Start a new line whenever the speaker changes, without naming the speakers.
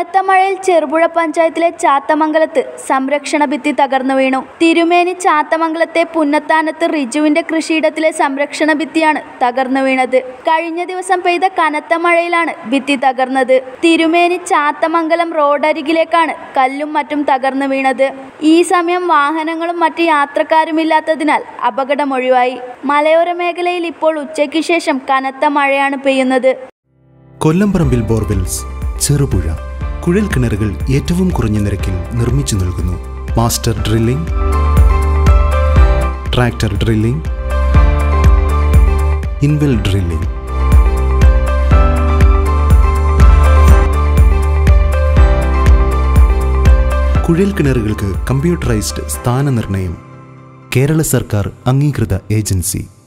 കനത്ത മഴയിൽ ചെറുപുഴ പഞ്ചായത്തിലെ ചാത്തമംഗലത്ത് സംരക്ഷണ ഭിത്തി തകർന്നു വീണു തിരുമേനി ചാത്തമംഗലത്തെ പുന്നത്താനത്ത് റിജുവിന്റെ കൃഷിയിടത്തിലെ സംരക്ഷണ ഭിത്തിയാണ് തകർന്നു വീണത് കഴിഞ്ഞ ദിവസം പെയ്ത കനത്ത മഴയിലാണ് ഭിത്തി തകർന്നത് തിരുമേനി ചാത്തമംഗലം റോഡരികിലേക്കാണ് കല്ലും മറ്റും തകർന്നു വീണത് ഈ സമയം വാഹനങ്ങളും മറ്റ് യാത്രക്കാരുമില്ലാത്തതിനാൽ അപകടമൊഴിവായി മലയോര മേഖലയിൽ ഇപ്പോൾ ഉച്ചയ്ക്ക് ശേഷം കനത്ത മഴയാണ് പെയ്യുന്നത്
കൊല്ലംപറമ്പിൽ ബോർവെൽസ് ചെറുപുഴ കുഴൽ കിണറുകൾ ഏറ്റവും കുറഞ്ഞ നിരക്കിൽ നിർമ്മിച്ചു നൽകുന്നു മാസ്റ്റർ ഡ്രില്ലിംഗ് ട്രാക്ടർ ഡ്രില്ലിംഗ് ഇൻവെൽ ഡ്രില്ലിംഗ് കുഴൽ കിണറുകൾക്ക് കമ്പ്യൂട്ടറൈസ്ഡ് സ്ഥാനനിർണ്ണയം കേരള സർക്കാർ അംഗീകൃത ഏജൻസി